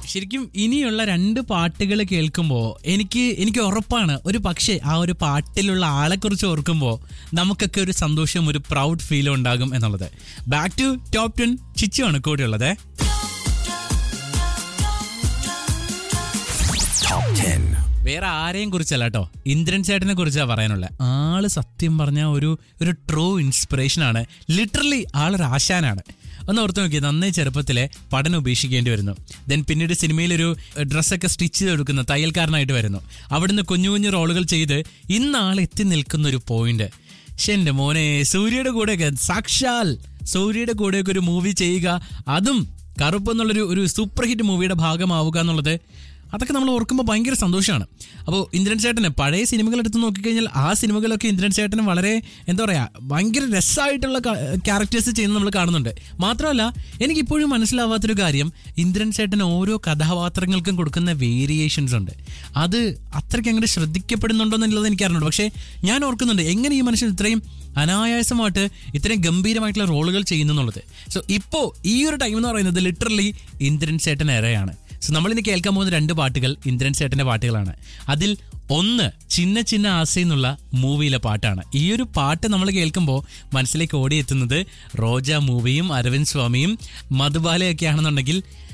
ശരിക്കും ഇനിയുള്ള രണ്ട് പാട്ടുകൾ കേൾക്കുമ്പോൾ എനിക്ക് എനിക്ക് ഉറപ്പാണ് ഒരു പക്ഷേ ആ ഒരു പാട്ടിലുള്ള ആളെക്കുറിച്ച് ഓർക്കുമ്പോൾ നമുക്കൊക്കെ ഒരു സന്തോഷം ഒരു പ്രൗഡ് ഫീൽ ഉണ്ടാകും എന്നുള്ളത് ബാക്ക് ടു ടോപ്പ് ടെൻ ചിച്ചുവാണ് കൂടെയുള്ളത് വേറെ ആരെയും കുറിച്ചല്ല കേട്ടോ ഇന്ദ്രൻ ചേട്ടനെ കുറിച്ചാണ് പറയാനുള്ളത് ആള് സത്യം പറഞ്ഞ ഒരു ഒരു ട്രൂ ഇൻസ്പിറേഷൻ ആണ് ലിറ്ററലി ആളൊരു ആശാനാണ് ഒന്ന് ഓർത്ത് നോക്കി നന്നേ ചെറുപ്പത്തിലെ പഠനം ഉപേക്ഷിക്കേണ്ടി വരുന്നു ദെൻ പിന്നീട് സിനിമയിലൊരു ഡ്രസ്സൊക്കെ സ്റ്റിച്ച് ചെയ്ത് കൊടുക്കുന്ന തയ്യൽക്കാരനായിട്ട് വരുന്നു അവിടുന്ന് കുഞ്ഞു കുഞ്ഞു റോളുകൾ ചെയ്ത് ഇന്ന് ആൾ എത്തി നിൽക്കുന്ന ഒരു പോയിന്റ് പക്ഷെ എൻ്റെ മോനെ സൂര്യയുടെ കൂടെയൊക്കെ സാക്ഷാൽ സൂര്യയുടെ കൂടെയൊക്കെ ഒരു മൂവി ചെയ്യുക അതും കറുപ്പ് എന്നുള്ളൊരു ഒരു സൂപ്പർ ഹിറ്റ് മൂവിയുടെ ഭാഗമാവുക എന്നുള്ളത് അതൊക്കെ നമ്മൾ ഓർക്കുമ്പോൾ ഭയങ്കര സന്തോഷമാണ് അപ്പോൾ ഇന്ദ്രൻ ചേട്ടന് പഴയ സിനിമകൾ എടുത്ത് നോക്കിക്കഴിഞ്ഞാൽ ആ സിനിമകളൊക്കെ ഇന്ദ്രൻ ചേട്ടന് വളരെ എന്താ പറയുക ഭയങ്കര രസമായിട്ടുള്ള ക്യാരക്ടേഴ്സ് ചെയ്യുന്നത് നമ്മൾ കാണുന്നുണ്ട് മാത്രമല്ല എനിക്കിപ്പോഴും മനസ്സിലാവാത്തൊരു കാര്യം ഇന്ദ്രൻ ചേട്ടൻ ഓരോ കഥാപാത്രങ്ങൾക്കും കൊടുക്കുന്ന വേരിയേഷൻസ് ഉണ്ട് അത് അത്രയ്ക്ക് അങ്ങോട്ട് ശ്രദ്ധിക്കപ്പെടുന്നുണ്ടോ എന്നുള്ളത് എനിക്കറിഞ്ഞുണ്ട് പക്ഷേ ഞാൻ ഓർക്കുന്നുണ്ട് എങ്ങനെ ഈ മനുഷ്യൻ ഇത്രയും അനായാസമായിട്ട് ഇത്രയും ഗംഭീരമായിട്ടുള്ള റോളുകൾ ചെയ്യുന്നു എന്നുള്ളത് സോ ഇപ്പോൾ ഈ ഒരു ടൈം എന്ന് പറയുന്നത് ലിറ്ററലി ഇന്ദ്രൻ ചേട്ടൻ ഏറെയാണ് സോ നമ്മളിന്ന് കേൾക്കാൻ പോകുന്ന രണ്ട് പാട്ടുകൾ ഇന്ദ്രൻ ചേട്ടന്റെ പാട്ടുകളാണ് അതിൽ ഒന്ന് ചിന്ന ചിന്ന ആസ എന്നുള്ള മൂവിയിലെ പാട്ടാണ് ഈ ഒരു പാട്ട് നമ്മൾ കേൾക്കുമ്പോൾ മനസ്സിലേക്ക് ഓടിയെത്തുന്നത് റോജ മൂവിയും അരവിന്ദ് സ്വാമിയും മധുബാലയൊക്കെ ആണെന്നുണ്ടെങ്കിൽ